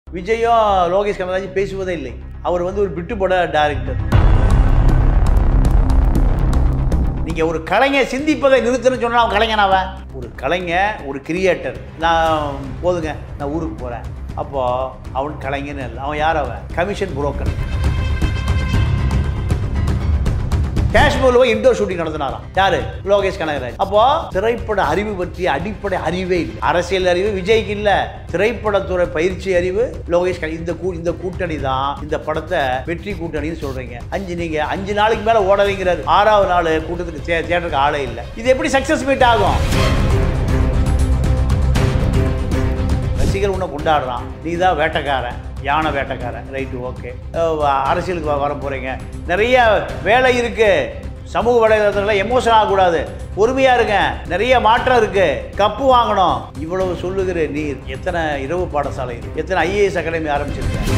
விஜயும் லோகேஷ் கனகராஜ் பேசுவதே இல்லை அவர் வந்து ஒரு பிட்டுப்பட டைரக்டர் நீங்கள் ஒரு கலைஞர் சிந்திப்பதை நிறுத்தணும்னு சொன்னா அவன் கலைஞன் அவன் ஒரு கலைஞர் ஒரு கிரியேட்டர் நான் போதுங்க நான் ஊருக்கு போகிறேன் அப்போது அவன் கலைஞன்னு இல்லை அவன் யார் அவன் கமிஷன் புரோக்கர் காஷ்மீரில் போய் இன்டோர் ஷூட்டிங் நடத்தினாராம் யாரு லோகேஷ் கனகராஜ் அப்போ திரைப்பட அறிவு பற்றிய அடிப்படை அறிவே இல்லை அரசியல் அறிவு விஜய்க்கு இல்ல திரைப்படத்துறை பயிற்சி அறிவு லோகேஷ் கன- இந்த கூ இந்த கூட்டணி தான் இந்த படத்தை வெற்றி கூட்டணின்னு சொல்றீங்க அஞ்சு நீங்க அஞ்சு நாளைக்கு மேல ஓடலைங்கிறாரு ஆறாவது நாள் கூட்டத்துக்கு தே- தியேட்டருக்கு ஆளே இல்லை இது எப்படி சக்சஸ் மீட் ஆகும் ரசிகர் உன்னை கொண்டாடுறான் நீ தான் வேட்டைக்காரன் யானை வேட்டைக்காரன் ரைட்டு ஓகே அரசியலுக்கு வ- வர போகிறீங்க நிறைய வேலை இருக்குது சமூக வலைதளத்தில் எமோஷன் ஆகக்கூடாது பொறுமையாக இருங்க நிறைய மாற்றம் இருக்குது கப்பு வாங்கணும் இவ்வளவு சொல்லுகிற நீர் எத்தனை இரவு பாடசாலை இருக்கு எத்தனை ஐஏஎஸ் அகாடமி ஆரம்பிச்சிருக்கேன்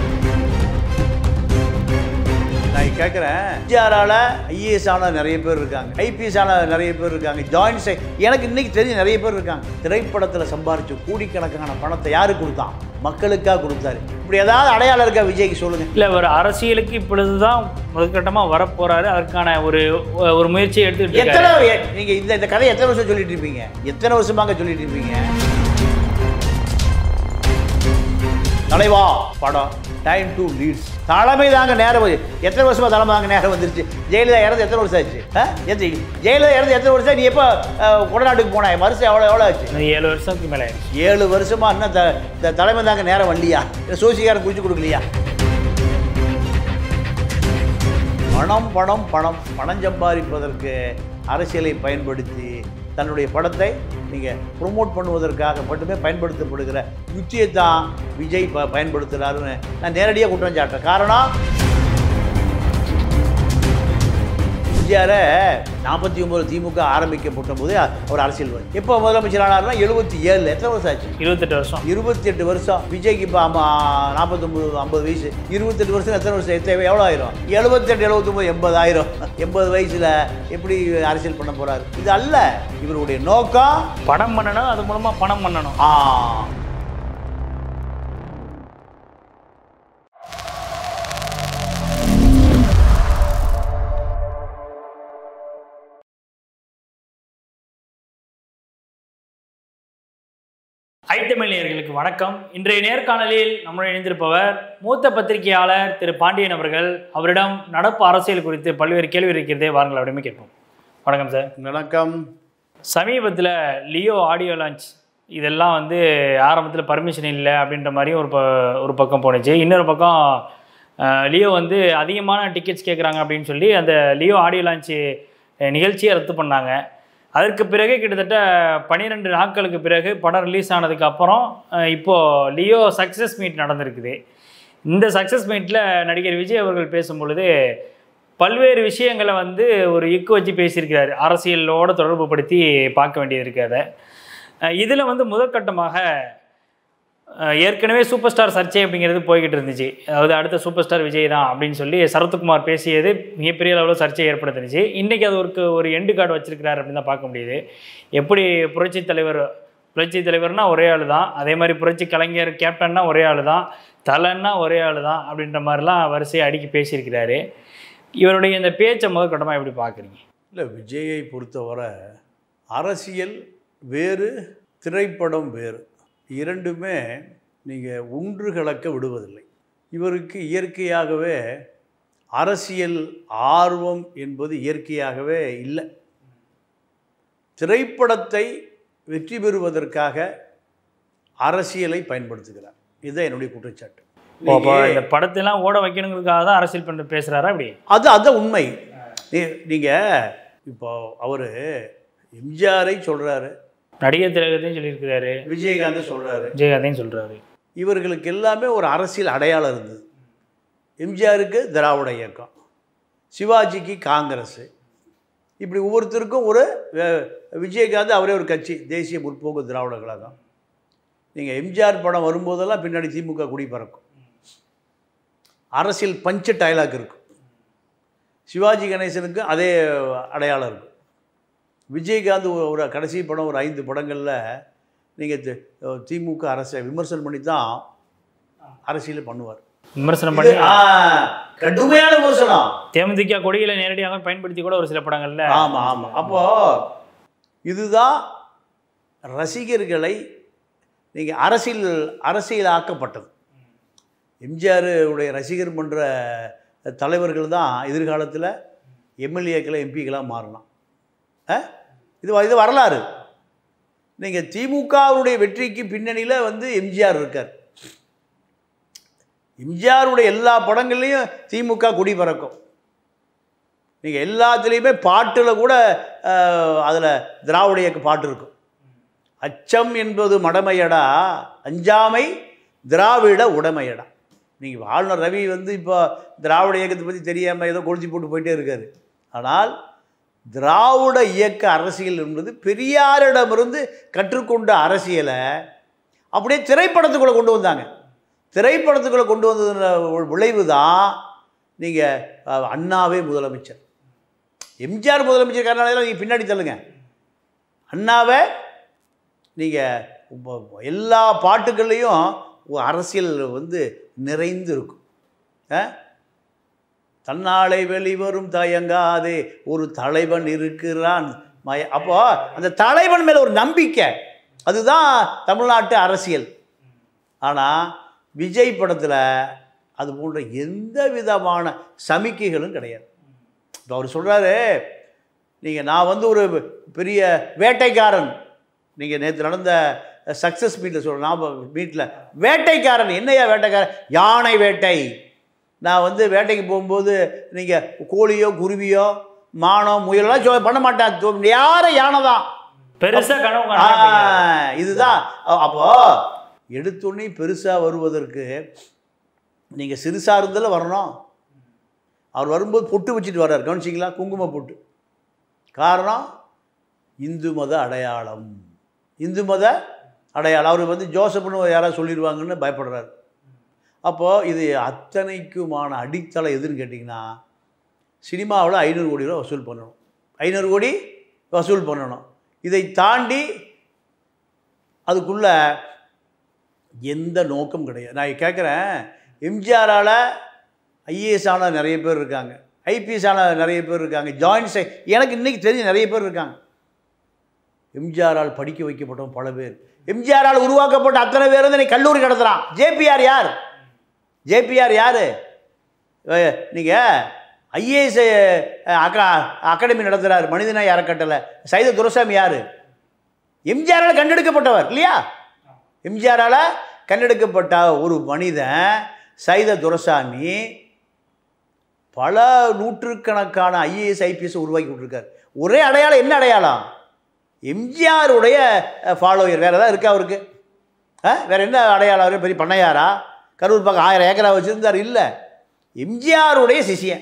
நான் கேட்குறேன் எம்ஜிஆரால் ஐஏஎஸ் ஆன நிறைய பேர் இருக்காங்க ஐபிஎஸ் ஆன நிறைய பேர் இருக்காங்க ஜாயின்ட் செக் எனக்கு இன்னைக்கு தெரிஞ்ச நிறைய பேர் இருக்காங்க திரைப்படத்தில் சம்பாரிச்சு கோடிக்கணக்கான பணத்தை யாரு கொடுத்தான் மக்களுக்காக கொடுத்தாரு இப்படி ஏதாவது அடையாளம் இருக்கா விஜய்க்கு சொல்லுங்க இல்லை ஒரு அரசியலுக்கு இப்பொழுதுதான் முதற்கட்டமாக வரப்போறாரு அதற்கான ஒரு ஒரு முயற்சியை எடுத்துக்கிட்டு எத்தனை இருக்காரு எ- நீங்க இந்த இந்த கதையை எத்தனை வருஷம் சொல்லிட்டு இருப்பீங்க எத்தனை வருஷமாங்க சொல்லிட்டு இருப்பீங்க தலைவா படம் டைம் டு லீட்ஸ் தலைமை தாங்க நேரம் வந்து- எத்தனை வருஷமா தலைமை தாங்க நேரம் வந்துருச்சு ஜெயலலிதா இறந்து எத்தனை வருஷம் ஆச்சு ஆ? எத்தி- ஜெயலலிதா இறந்து எத்தனை வருஷம் நீ எப்போ கொடநாட்டுக்கு போன வருஷம் எவ்வளோ எவ்வளோ ஆச்சு இன்னும் ஏழு வருஷத்துக்கு மேலே ஆயிடுச்சு ஏழு வருஷமா இன்னும் த- இந்த தலைமை தாங்க நேரம் வரலையா சோசிக்காரன் குறிச்சு கொடுக்கலையா பணம் பணம் பணம் பணம் சம்பாதிப்பதற்கு அரசியலை பயன்படுத்தி தன்னுடைய படத்தை நீங்கள் ப்ரொமோட் பண்ணுவதற்காக மட்டுமே பயன்படுத்தப்படுகிற யுத்தியை தான் விஜய் ப பயன்படுத்துகிறாருன்னு நான் நேரடியாக குற்றம் சாட்டுறேன் காரணம் எம்ஜிஆரை நாற்பத்தி ஒம்பது திமுக ஆரம்பிக்கப்பட்ட போது அவர் அரசியல் எப்போ முதலமைச்சர் ஆனார்னா எழுபத்தி ஏழில் எத்தனை வருஷம் ஆச்சு இருபத்தெட்டு வருஷம் இருபத்தி எட்டு வருஷம் விஜய்க்கு இப்போ நாற்பத்தொம்பது ஐம்பது வயசு இருபத்தெட்டு வருஷம் எத்தனை வருஷம் எத்தனை எவ்வளோ ஆயிரும் எழுபத்தெட்டு எழுபத்தொம்பது எண்பதாயிரம் எண்பது வயசில் எப்படி அரசியல் பண்ண போகிறாரு இது அல்ல இவருடைய நோக்கம் படம் பண்ணணும் அது மூலமா பணம் பண்ணணும் ஆ ஐட்டமிழ் நேயர்களுக்கு வணக்கம் இன்றைய நேர்காணலில் நம்முடன் இணைந்திருப்பவர் மூத்த பத்திரிகையாளர் திரு பாண்டியன் அவர்கள் அவரிடம் நடப்பு அரசியல் குறித்து பல்வேறு கேள்வி இருக்கிறதே வாருங்கள் அவரிடமே கேட்போம் வணக்கம் சார் வணக்கம் சமீபத்தில் லியோ ஆடியோ லான்ச் இதெல்லாம் வந்து ஆரம்பத்தில் பர்மிஷன் இல்லை அப்படின்ற மாதிரியும் ஒரு ப ஒரு பக்கம் போணுச்சு இன்னொரு பக்கம் அஹ், லியோ வந்து அதிகமான டிக்கெட்ஸ் கேட்குறாங்க அப்படின்னு சொல்லி அந்த லியோ ஆடியோ லான்ச் நிகழ்ச்சியை ரத்து பண்ணாங்க அதற்கு பிறகு கிட்டத்தட்ட பன்னிரெண்டு நாட்களுக்கு பிறகு படம் ரிலீஸ் ஆனதுக்கு அப்புறம் அஹ், இப்போ லியோ சக்ஸஸ் மீட் நடந்திருக்குது இந்த சக்ஸஸ் மீட்டில் நடிகர் விஜய் அவர்கள் பேசும் பொழுது பல்வேறு விஷயங்களை வந்து ஒரு இக்கு வச்சு பேசியிருக்கிறாரு அரசியலோட தொடர்பு படுத்தி பார்க்க வேண்டியது இருக்கு அதை இதில் வந்து முதற்கட்டமாக அஹ், ஏற்கனவே சூப்பர் ஸ்டார் சர்ச்சை அப்படிங்கிறது போய்கிட்டு இருந்துச்சு அதாவது அடுத்த சூப்பர் ஸ்டார் விஜய் தான் அப்படின்னு சொல்லி சரத்குமார் பேசியது மிகப்பெரிய அளவில் சர்ச்சை ஏற்படுத்துனுச்சு இன்றைக்கி அது ஒரு ஒரு எண்டு கார்டு வச்சிருக்கிறாரு அப்படின்னு தான் பார்க்க முடியுது எப்படி புரட்சி தலைவர் புரட்சி தலைவர்னா ஒரே ஆள் தான் அதே மாதிரி புரட்சி கலைஞர் கேப்டன்னா ஒரே ஆள் தான் தலைன்னா ஒரே ஆள் தான் அப்படின்ற மாதிரிலாம் வரிசையை அடுக்கி பேசியிருக்கிறாரு இவருடைய இந்த பேச்சை முதற்கட்டமாக எப்படி பார்க்குறீங்க இல்லை விஜயை பொறுத்தவரை அரசியல் வேறு திரைப்படம் வேறு இரண்டுமே நீங்கள் ஒன்று கலக்க விடுவதில்லை இவருக்கு இயற்கையாகவே அரசியல் ஆர்வம் என்பது இயற்கையாகவே இல்லை திரைப்படத்தை வெற்றி பெறுவதற்காக அரசியலை பயன்படுத்துகிறார் இதுதான் என்னுடைய குற்றச்சாட்டு ஓ, அப்போ இந்த படத்தெல்லாம் ஓட வைக்கணுங்கிறதுக்காக தான் அரசியல் பண்ண பேசுகிறாரா அப்படி அது அதுதான் உண்மை நீ நீங்கள் இப்போ அவர் எம்ஜிஆரை சொல்கிறாரு நடிகர் திலகத்தையும் சொல்லியிருக்கிறாரு விஜயகாந்தை சொல்கிறாரு விஜயகாந்தையும் சொல்கிறாரு இவர்களுக்கு எல்லாமே ஒரு அரசியல் அடையாளம் இருந்தது எம்ஜிஆருக்கு திராவிட இயக்கம் சிவாஜிக்கு காங்கிரஸ் இப்படி ஒவ்வொருத்தருக்கும் ஒரு அஹ், விஜயகாந்த் அவரே ஒரு கட்சி தேசிய முற்போக்கு திராவிட கழகம் நீங்கள் எம்ஜிஆர் படம் வரும்போதெல்லாம் பின்னாடி திமுக குடி பறக்கும் அரசியல் பஞ்ச டைலாக் இருக்கும் சிவாஜி கணேசனுக்கு அதே அடையாளம் இருக்கும் விஜயகாந்த் ஒரு ஒரு கடைசி படம் ஒரு ஐந்து படங்களில் நீங்கள் திமுக அரசை விமர்சனம் பண்ணி தான் அரசியல் பண்ணுவார் விமர்சனம் பண்ணி இது, ஆ, கடுமையான விமர்சனம் தேமுதிக கொடிகளை நேரடியாக பயன்படுத்தி கூட ஒரு சில படங்கள்ல ஆமாம் ஆமாம் அப்போ இதுதான் ரசிகர்களை நீங்கள் அரசியல் அரசியலாக்கப்பட்டது எம்ஜிஆர் உடைய ரசிகர் மன்ற தலைவர்கள் தான் எதிர்காலத்தில் எம்எல்ஏக்களை எம்பிக்களாக மாறலாம் ஆ? இது வ- இது வரலாறு நீங்கள் திமுகவுடைய வெற்றிக்கு பின்னணியில் வந்து எம்ஜிஆர் இருக்கார் எம்ஜிஆருடைய எல்லா படங்கள்லையும் திமுக கொடி பறக்கும் நீங்கள் எல்லாத்துலேயுமே பாட்டில் கூட அதில் திராவிட இயக்க பாட்டு இருக்கும் அச்சம் என்பது மடமையடா அஞ்சாமை திராவிட உடைமையடா நீங்கள் ஆளுநர் ரவி வந்து இப்போ திராவிட இயக்கத்தை பற்றி தெரியாமல் ஏதோ கொளுத்தி போட்டு போயிட்டே இருக்காரு ஆனால் திராவிட இயக்க அரசியல் என்பது பெரியாரிடமிருந்து கற்றுக்கொண்ட அரசியலை அப்படியே திரைப்படத்துக்குள்ளே கொண்டு வந்தாங்க திரைப்படத்துக்குள்ளே கொண்டு வந்தது விளைவு தான் நீங்கள் அண்ணாவே முதலமைச்சர் எம்ஜிஆர் முதலமைச்சர் காரணம் நீங்கள் பின்னாடி தள்ளுங்க அண்ணாவை நீங்கள் எல்லா பாட்டுகள்லேயும் ஒரு அரசியல் வந்து நிறைந்து இருக்கும் ஆ? தன்னாலை வெளிவரும் தயங்காதே ஒரு தலைவன் இருக்கிறான் மய அப்போ அந்த தலைவன் மேலே ஒரு நம்பிக்கை அதுதான் தமிழ்நாட்டு அரசியல் ஆனால் விஜய் படத்தில் அது போன்ற எந்த விதமான சமிக்கைகளும் கிடையாது இப்போ அவர் சொல்கிறாரு நீங்கள் நான் வந்து ஒரு பெரிய வேட்டைக்காரன் நீங்கள் நேற்று நடந்த சக்ஸஸ் மீட்டில் சொல்கிறேன் நான் மீட்டில் வேட்டைக்காரன் என்னையா வேட்டைக்காரன் யானை வேட்டை நான் வந்து வேட்டைக்கு போகும்போது நீங்கள் கோழியோ குருவியோ மானோ முயலெல்லாம் சொ- பண்ண மாட்டேன் யாரை யானை தான் பெருசா கனவு ஆ, காண இதுதான் அ- அப்போ எடுத்தோடனே பெருசாக வருவதற்கு நீங்கள் சிறுசாக இருந்தாலும் வரணும் அவர் வரும்போது பொட்டு வச்சுட்டு வர்றார் கவனிச்சிங்களா குங்கும பொட்டு காரணம் இந்து மத அடையாளம் இந்து மத அடையாளம் அவர் வந்து ஜோசப்னு யாராவது சொல்லிடுவாங்கன்னு பயப்படுறாரு அப்போது இது அத்தனைக்குமான அடித்தளம் எதுன்னு கேட்டிங்கன்னா சினிமாவில் ஐநூறு கோடி ரூபா வசூல் பண்ணணும் ஐநூறு கோடி வசூல் பண்ணணும் இதை தாண்டி அதுக்குள்ள எந்த நோக்கம் கிடையாது நான் கேட்குறேன் எம்ஜிஆரால் ஐஏஎஸ் ஆன நிறைய பேர் இருக்காங்க ஐபிஎஸ் ஆன நிறைய பேர் இருக்காங்க ஜாயின்ட் செ எனக்கு இன்றைக்கி தெரிஞ்ச நிறைய பேர் இருக்காங்க எம்ஜிஆரால் படிக்க வைக்கப்பட்டவங்க பல பேர் எம்ஜிஆரால் உருவாக்கப்பட்ட அத்தனை பேர் வந்து இன்னைக்கு கல்லூரி நடத்துகிறான் ஜேபிஆர் யார் ஜேபிஆர் யார் நீங்கள் ஐஏஎஸ் அக்கா அகாடமி நடத்துகிறார் மனிதநாய் அறக்கட்டளை சைத துரசாமி யார் எம்ஜிஆரால் கண்டெடுக்கப்பட்டவர் இல்லையா எம்ஜிஆரால் கண்டெடுக்கப்பட்ட ஒரு மனிதன் சைத துரசாமி பல நூற்றுக்கணக்கான ஐஏஎஸ் ஐபிஎஸ் உருவாக்கி விட்டுருக்கார் ஒரே அடையாளம் என்ன அடையாளம் எம்ஜிஆருடைய ஃபாலோயர் வேறு ஏதாவது இருக்கா அவருக்கு ஆ வேறு என்ன அடையாளம் அவரு பெரிய பண்ணையாரா கரூர் பக்கம் ஆயிரம் ஏக்கரா வச்சுருந்தார் இல்லை எம்ஜிஆருடைய சிஷியன்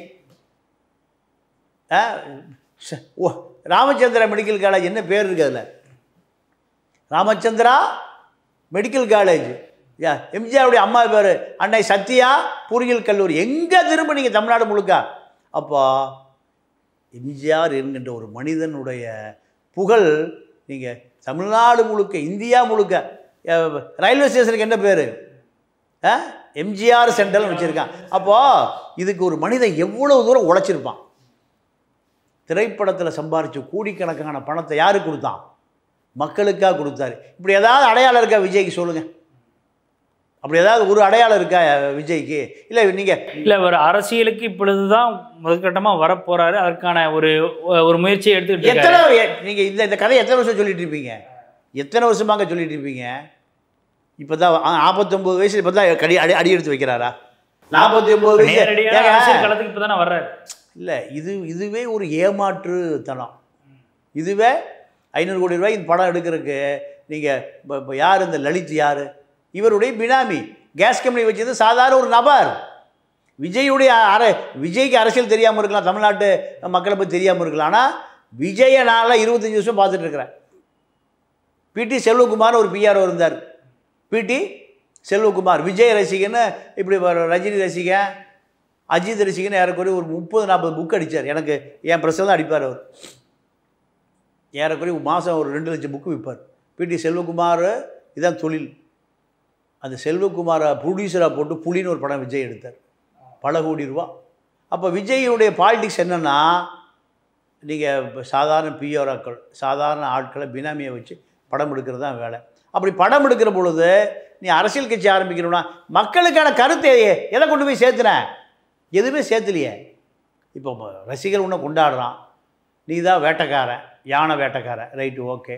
ஆ ச- ஓ ராமச்சந்திரா மெடிக்கல் காலேஜ் என்ன பேர் இருக்கு அதில் ராமச்சந்திரா மெடிக்கல் காலேஜ் யா எம்ஜிஆருடைய அம்மா பேர் அன்னை சத்யா பொறியியல் கல்லூரி எங்கே திரும்ப நீங்கள் தமிழ்நாடு முழுக்க அப்போ எம்ஜிஆர் என்கின்ற ஒரு மனிதனுடைய புகழ் நீங்கள் தமிழ்நாடு முழுக்க இந்தியா முழுக்க அஹ், ரயில்வே ஸ்டேஷனுக்கு என்ன பேர் எம்ஜிஆர் சென்ட்ரல் வச்சுருக்கான் அப்போது இதுக்கு ஒரு மனிதன் எவ்வளோ தூரம் உழைச்சிருப்பான் திரைப்படத்தில் சம்பாரித்த கோடிக்கணக்கான பணத்தை யாருக்கு கொடுத்தான் மக்களுக்காக கொடுத்தாரு இப்படி ஏதாவது அடையாளம் இருக்கா விஜய்க்கு சொல்லுங்கள் அப்படி ஏதாவது ஒரு அடையாளம் இருக்கா அஹ், விஜய்க்கு இல்லை நீங்கள் இல்ல ஒரு அரசியலுக்கு இப்பொழுதுதான் முதற்கட்டமா வரப்போறாரு அதற்கான ஒரு ஒரு முயற்சியை எடுத்துக்கிட்டு எத்தனை இருக்காரு எ- நீங்க இந்த இந்த கதையை எத்தனை வருஷம் சொல்லிட்டு இருப்பீங்க எத்தனை வருஷமாங்க சொல்லிட்டு இருப்பீங்க இப்போ தான் நாற்பத்தொம்பது வயசு இப்போ தான் கடி அடி அடி எடுத்து வைக்கிறாரா நாற்பத்தி ஒம்பது வயசு நேரடியான ஏங்க, அரசியல் களத்துக்கு இப்பதானே வர்றாரு இல்லை இது இதுவே ஒரு ஏமாற்றுத்தனம் இதுவே ஐநூறு கோடி ரூபாய் இந்த படம் எடுக்கிறதுக்கு நீங்கள் இப்போ இப்போ யார் இந்த லலித் யார் இவருடைய பினாமி கேஸ் கம்பெனி வச்சது சாதாரண ஒரு நபர் விஜயுடைய அர விஜய்க்கு அரசியல் தெரியாமல் இருக்கலாம் தமிழ்நாட்டு மக்களை பற்றி தெரியாமல் இருக்கலாம் ஆனால் விஜயை நான்லாம் இருபத்தஞ்சி வருஷம் பார்த்துட்டு இருக்கிறேன் பிடி செல்வகுமார் ஒரு பிஆர்ஓ இருந்தார் பிடி செல்வகுமார் விஜய் ரசிகன்னு இப்படி வர- ரஜினி ரசிகன் அஜித் ரசிகன் ஏறக்குறைய ஒரு முப்பது நாற்பது புக் அடித்தார் எனக்கு என் பிரச்சனை தான் அடிப்பார் அவர் ஏறக்குறைய மாதம் ஒரு ரெண்டு லட்சம் புக்கு விற்பார் பிடி செல்வகுமார் இதான் தொழில் அந்த செல்வகுமாரை ப்ரொடியூசராக போட்டு புலின்னு ஒரு படம் விஜய் எடுத்தார் பல கோடி ரூபா அப்போ விஜய்யுடைய பாலிடிக்ஸ் என்னென்னா நீங்கள் சாதாரண பிஆர்ஆக்கள் சாதாரண ஆட்களை பினாமியை வச்சு படம் எடுக்கிறது தான் வேலை அப்படி படம் எடுக்கிற பொழுது நீ அரசியல் கட்சி ஆரம்பிக்கணும்னா மக்களுக்கான கருத்தை எதை கொண்டு போய் சேர்த்துன எதுவுமே சேர்த்துலையே இப்போ ம- ரசிகர் உன்னை கொண்டாடுறான் நீ தான் வேட்டைக்காரன் யானை வேட்டைக்காரன் ரைட்டு ஓகே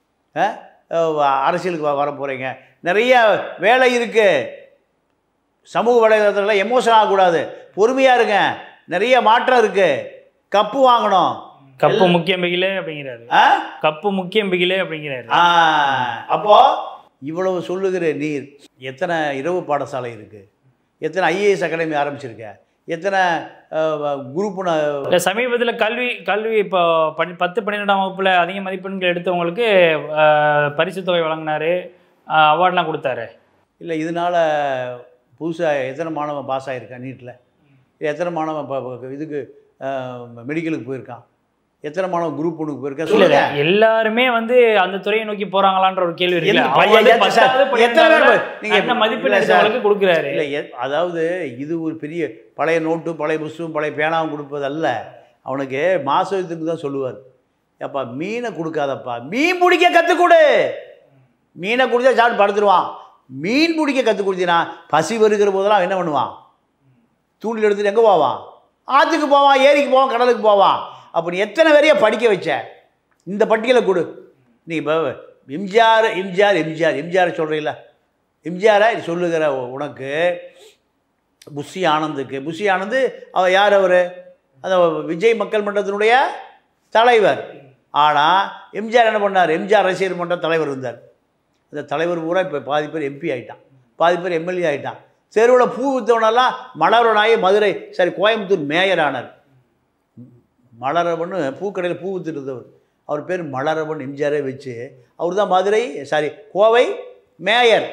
அரசியலுக்கு வ- வர போகிறீங்க நிறைய வேலை இருக்குது சமூக வலைதளத்தில் எமோஷன் ஆகக்கூடாது பொறுமையாக இருங்க நிறைய மாற்றம் இருக்குது கப்பு வாங்கணும் கப்பு முக்கியம் பிகிலே அப்படிங்கிறாரு ஆ கப்பு முக்கியம் பிகிலே அப்படிங்கிறாரு ஆ, அப்போ இவ்வளவு சொல்லுகிற நீர் எத்தனை இரவு பாடசாலை இருக்கு எத்தனை ஐஏஎஸ் அகாடமி ஆரம்பிச்சிருக்க எத்தனை குரூப் இல்ல சமீபத்துல கல்வி கல்வி இப்போ பனி பத்து பன்னிரெண்டாம் வகுப்புல அதிக மதிப்பெண்கள் எடுத்தவங்களுக்கு அஹ், பரிசுத் தொகை வழங்கினாரு அவார்ட்லாம் கொடுத்தாரு இல்லை இதனால புதுசாக எத்தனை மாணவன் பாஸ் ஆகிருக்கான் நீட்டில் எத்தனை மாணவன் ப- ப- இதுக்கு மெடிக்கலுக்கு போயிருக்கான் எத்தனை மாணவன் குரூப் ஒன்றுக்கு போயிருக்கான் இல்ல சொல்லுங்க எல்லாருமே வந்து அந்த துறையை நோக்கி போறாங்களான்ற ஒரு கேள்வி இருக்குல்ல எந்த- அவங்க வந்து எத்தனை பத்தாவது, சார், எத்தனை பன்னிரெண்டாவதுல பேர் நீங்க- நல்ல மதிப்பெண் இல்ல சார். எடுத்தவங்களுக்கு கொடுக்குறாரு இல்லை எ- அதாவது இது ஒரு பெரிய பழைய நோட்டு பழைய புஸ்தகம் பழைய பேனாவும் கொடுப்பது அல்ல அவனுக்கு மாசத்துக்கு தான் சொல்லுவார் அப்பா மீனை கொடுக்காதப்பா மீன் பிடிக்க கற்றுக் கொடு மீனை குடிச்சா சாப்பிட்டு படுத்துருவான் மீன் பிடிக்க கற்றுக் கொடுத்தீங்கன்னா பசி வருகிற போதெல்லாம் அவன் என்ன பண்ணுவான் தூண்டில் எடுத்துட்டு எங்கே போவான் ஆற்றுக்கு போவான் ஏரிக்கு போவான் கடலுக்கு போவான் அப்போ நீ எத்தனை பேரைய படிக்க வச்ச இந்த பட்டியலை கொடு நீ இப்போ எம்ஜிஆர் எம்ஜிஆர் எம்ஜிஆர் எம்ஜிஆர் சொல்கிறீங்கள எம்ஜிஆரை சொல்லுகிற உ- உனக்கு புஷி ஆனந்துக்கு புஷி ஆனந்து அவர் யார் அவர் அந்த விஜய் மக்கள் மன்றத்தினுடைய தலைவர் ஆனால் எம்ஜிஆர் என்ன பண்ணார் எம்ஜிஆர் ரசிகர் மன்ற தலைவர் இருந்தார் அந்த தலைவர் பூரா இப்போ பாதி பேர் எம்பி ஆகிட்டான் பாதி பேர் எம்எல்ஏ ஆகிட்டான் தெருவில் பூ விற்றவனெல்லாம் மலரனாகி மதுரை சாரி கோயம்புத்தூர் மேயர் ஆனார் மலரவன் பூக்கடையில் பூ வித்துட்டு இருந்தவர் அவர் பேர் மலரவன் எம்ஜிஆரே வச்சு அவர் தான் மதுரை சாரி கோவை மேயர்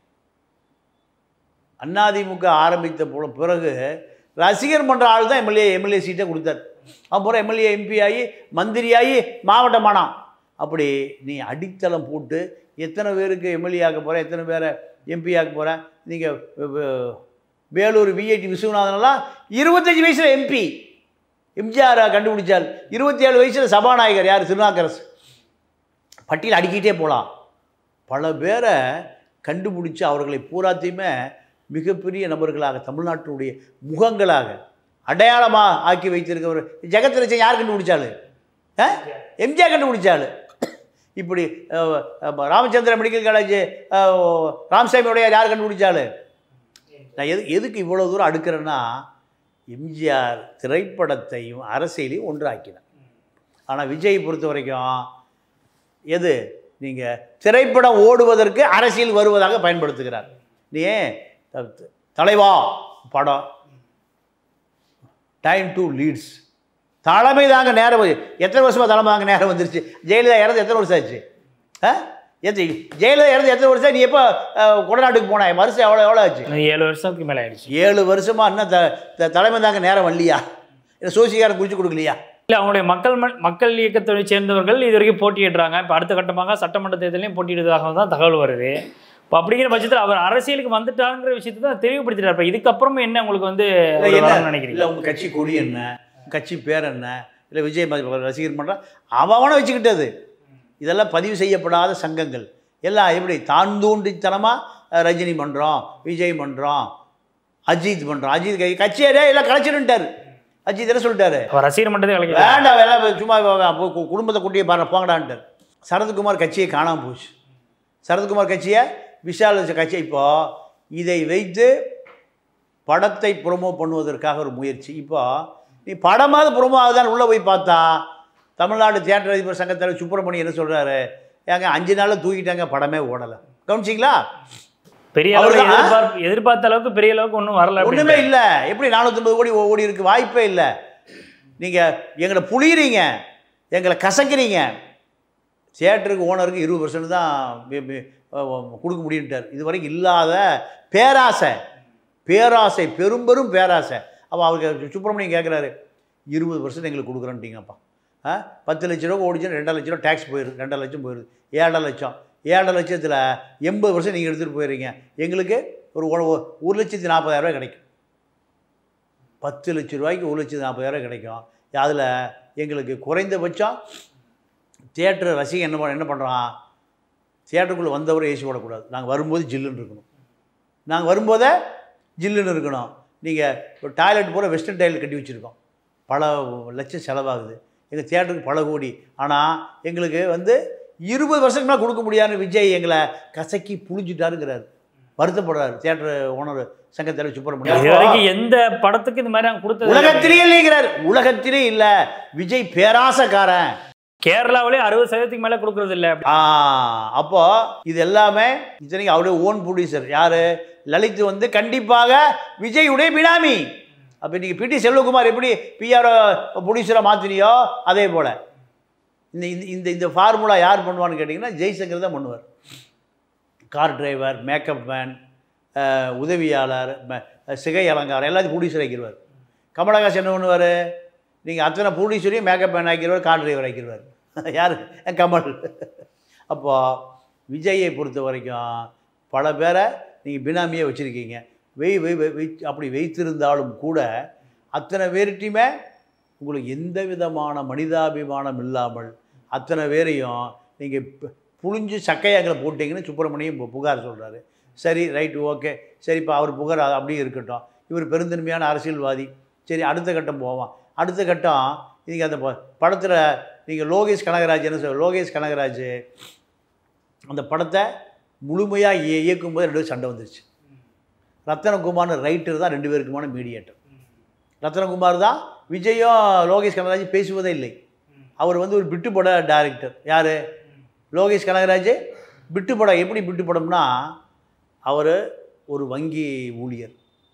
அதிமுக ஆரம்பித்த பு- பிறகு ரசிகர் மன்ற ஆள் தான் எம்எல்ஏ எம்எல்ஏ சீட்டை கொடுத்தார் அப்புறம் எம்எல்ஏ எம்பி ஆகி மந்திரி ஆகி மாவட்டமானான் அப்படி நீ அடித்தளம் போட்டு எத்தனை பேருக்கு எம்எல்ஏ ஆக்க போகிற எத்தனை பேரை எம்பி ஆக்க போகிற நீங்கள் வேலூர் விஐடி விஸ்வநாதனெல்லாம் இருபத்தஞ்சி வயசில் எம்பி எம்ஜிஆர் கண்டுபிடிச்சால் இருபத்தி ஏழு வயசில் சபாநாயகர் யார் திருநாக்கரசு பட்டியல் அடிக்கிட்டே போகலாம் பல பேரை கண்டுபிடிச்சு அவர்களை பூராத்தையுமே மிகப்பெரிய நபர்களாக தமிழ்நாட்டினுடைய முகங்களாக அடையாளமாக ஆக்கி வைத்திருக்கவர் ஜெகத் ரச்சன் யார் கண்டுபிடிச்சாலு ஆ? எம்ஜிஆர் கண்டுபிடிச்சாலு இப்படி அஹ், அஹ், ராமச்சந்திர மெடிக்கல் காலேஜ் ராமசாமியோடைய யார் கண்டுபிடிச்சாலு நான் எது எதுக்கு இவ்வளோ தூரம் அடுக்கிறேன்னா எம்ஜிஆர் திரைப்படத்தையும் அரசியலையும் ஒன்றாக்கினார் ஆனால் விஜய் பொறுத்த வரைக்கும் எது நீங்கள் திரைப்படம் ஓடுவதற்கு அரசியல் வருவதாக பயன்படுத்துகிறார் நீ த- த- தலைவா படம் டைம் டு லீட்ஸ் தலைமை தாங்க நேரம் வந்து- எத்தனை வருஷமாக தலைமை தாங்க நேரம் வந்துருச்சு ஜெயலலிதா இறந்து எத்தனை வருஷம் ஆச்சு ஆ எத்தனை ஜெயலலிதா இறந்து எத்தனை வருஷம் நீ எப்போ கொடநாட்டுக்கு போன வருஷம் எவ்வளோ எவ்வளோ ஆச்சு இன்னும் ஏழு வருஷத்துக்கு மேல ஆயிடுச்சு ஏழு வருஷமாக இன்னும் த த- தலைமை தாங்க நேரம் வரலையா இல்லை சோசியக்காரன் குறித்து கொடுக்கலையா இல்ல அவங்களுடைய மக்கள் ம- மக்கள் இயக்கத்தை சேர்ந்தவர்கள் இது வரைக்கும் போட்டியிடுறாங்க இப்போ அடுத்த கட்டமாக சட்டமன்ற தேர்தலையும் போட்டியிடுவதாக தான் தகவல் வருது இப்போ அப்படிங்கிற பட்சத்தில் அவர் அரசியலுக்கு வந்துட்டாங்கிற விஷயத்தை தான் தெளிவுபடுத்திட்டார் இப்போ இதுக்கப்புறமும் என்ன உங்களுக்கு வந்து இல்லை ஒரு என்ன வரணும்னு நினைக்கிறீங்க இல்லை உங்கள் கட்சி கொடி என்ன கட்சி பேர் என்ன இல்லை விஜய் மதி- ரசிகர் பண்ணுறான் அவனை வச்சுக்கிட்டது இதெல்லாம் பதிவு செய்யப்படாத சங்கங்கள் எல்லாம் எப்படி தான் தூண்டித்தனமாக ரஜினி பண்ணுறோம் விஜய் பண்ணுறோம் அஜித் பண்ணுறோம் அஜித் கை- கட்சியாரே எல்லாம் கலைச்சிருன்ட்டார் அஜித் என்ன சொல்லிட்டாரு அவர் ரசிகர் மன்றத்தை கலைக்கிறார் வேண்டாம் எல்லாம் சும்மா வ- வ- கு- கு- குடும்பத்தை கூட்டியே பாரு போங்கடான்ட்டார் சரத்குமார் கட்சியை காணாமல் போச்சு சரத்குமார் கட்சியை விஷால் வச்ச கட்சி இப்போ இதை வைத்து படத்தை ப்ரொமோ பண்ணுவதற்காக ஒரு முயற்சி இப்போ நீ படமாவது ப்ரொமோ ஆகுதான்னு உள்ளே போய் பார்த்தா தமிழ்நாடு தியேட்டர் அதிபர் சங்கத்தில் சுப்பிரமணியம் என்ன சொல்கிறாரு ஏங்க அஞ்சு நாளில் தூக்கிட்டாங்க படமே ஓடலை கவனிச்சிங்களா பெரிய அளவுக்கு அவர்தான். எதிர்பார்ப்பு எதிர்பார்த்த அளவுக்கு பெரிய அளவுக்கு ஒன்றும் வரல ஒன்றுமே அப்படின்னு இல்லை எப்படி நானூற்றம்பது கோடி ஓ- ஓடி இருக்கு வாய்ப்பே இல்லை நீங்கள் எங்களை புளியுறீங்க எங்களை கசக்கிறீங்க தியேட்டருக்கு ஓனருக்கு இருபது பர்சன்ட் தான் வி- வி- அஹ் கொடுக்க முடியுன்ட்டார் இது வரைக்கும் இல்லாத பேராசை பேராசை பெரும் பெரும் பேராசை அப்போ அவருக்கு சுப்பிரமணியம் கேட்குறாரு இருபது பர்சன்ட் எங்களுக்கு கொடுக்குறேன்ட்டீங்கப்பா ஆ பத்து லட்ச ரூபா ஓடிச்சுன்னா ரெண்டரை லட்ச ரூபா டேக்ஸ் போயிடுது ரெண்டரை லட்சம் போயிடுது ஏழரை லட்சம் ஏழரை லட்சத்தில் எண்பது வருஷம் நீங்கள் எடுத்துகிட்டு போயிடுறீங்க எங்களுக்கு ஒரு ஒரு- ஒரு லட்சத்தி நாற்பதாயிரம் ரூபாய் கிடைக்கும் பத்து லட்ச ரூபாய்க்கு ஒரு லட்சத்தி நாற்பதாயிரம் கிடைக்கும் அதில் எங்களுக்கு குறைந்தபட்சம் தியேட்டர் ரசிகன் என்ன பண்ண என்ன பண்ணுறான் தியேட்டருக்குள்ளே வந்தவரை ஏசி போடக்கூடாது நாங்கள் வரும்போது ஜில்லுன்னு இருக்கணும் நாங்கள் வரும்போதே ஜில்லுன்னு இருக்கணும் நீங்கள் ஒரு டாய்லெட் பூரா வெஸ்டர்ன் டாய்லெட் கட்டி வச்சுருக்கோம் பல லட்சம் செலவாகுது எங்கள் தியேட்டருக்கு பல கோடி ஆனால் எங்களுக்கு வந்து இருபது வருஷத்துக்கு மேலே கொடுக்க முடியாதுன்னு விஜய் எங்களை கசக்கி புழிஞ்சிட்டாருங்கிறாரு வருத்தப்படுறாரு தியேட்டர் ஓனர் சங்கத்தில் இது சுப்பிரமணியம் வரைக்கும் எந்த படத்துக்கு இந்த மாதிரி நாங்க கொடுத்தது இல்ல. உலகத்திலே இல்லைங்கிறார் உலகத்திலே இல்லை விஜய் பேராசக்காரன் கேரளாவிலே அறுபது சதவீதத்துக்கு மேல கொடுக்கறது இல்ல ஆ அப்போ இது எல்லாமே இத்தனைக்கு அவருடைய ஓன் ப்ரொடியூசர் யாரு லலித் வந்து கண்டிப்பாக விஜயுடைய பினாமி அப்போ இன்னைக்கு பிடி செல்வகுமார் எப்படி பிஆர் ப்ரொடியூசராக மாற்றினியோ அதே போல் இந்த இந்த- இந்த இந்த ஃபார்முலா யார் பண்ணுவான்னு கேட்டிங்கன்னா ஜெய்சங்கர் தான் பண்ணுவார் கார் டிரைவர் மேக்கப் மேன் உதவியாளர் ம- சிகை அலங்காரம் எல்லாத்தையும் ப்ரொடியூசர் ஆக்கிடுவார் கமலஹாசன் என்ன பண்ணுவார் நீங்கள் அத்தனை ப்ரொடியூசரையும் மேக்கப் மேன் ஆக்கிடுவார் கார் டிரைவர் ஆக்கிடுவார் யார் கமல் அப்போது விஜயை பொறுத்த வரைக்கும் பல பேரை நீங்கள் பினாமியே வச்சுருக்கீங்க வெய் வெய் வெய் வெய் அப்படி வைத்திருந்தாலும் கூட அத்தனை பேர்கிட்டையுமே உங்களுக்கு எந்த விதமான மனிதாபிமானம் இல்லாமல் அத்தனை பேரையும் நீங்கள் புழிஞ்சு சக்கையாங்களை போட்டிங்கன்னு சுப்பிரமணியம் பு- புகார் சொல்கிறாரு சரி ரைட்டு ஓகே சரி இப்போ அவர் புகார் அது அப்படியே இருக்கட்டும் இவர் பெருந்தன்மையான அரசியல்வாதி சரி அடுத்த கட்டம் போவோம் அடுத்த கட்டம் நீங்கள் அந்த படத்தில் நீங்கள் லோகேஷ் கனகராஜ் என்ன சொல்ல லோகேஷ் கனகராஜ் அந்த படத்தை முழுமையாக இய இயக்கும்போது ரெண்டு பேரும் சண்டை வந்துருச்சு ரத்தனகுமார்னு ரைட்டர் தான் ரெண்டு பேருக்குமான மீடியேட்டர் ரத்தனகுமார் தான் விஜயும் லோகேஷ் கனகராஜ் பேசுவதே இல்லை அவர் வந்து ஒரு பிட்டு பட டைரக்டர் யார் லோகேஷ் கனகராஜ் பிட்டு படம் எப்படி பிட்டு படம்னா அவர் ஒரு வங்கி ஊழியர்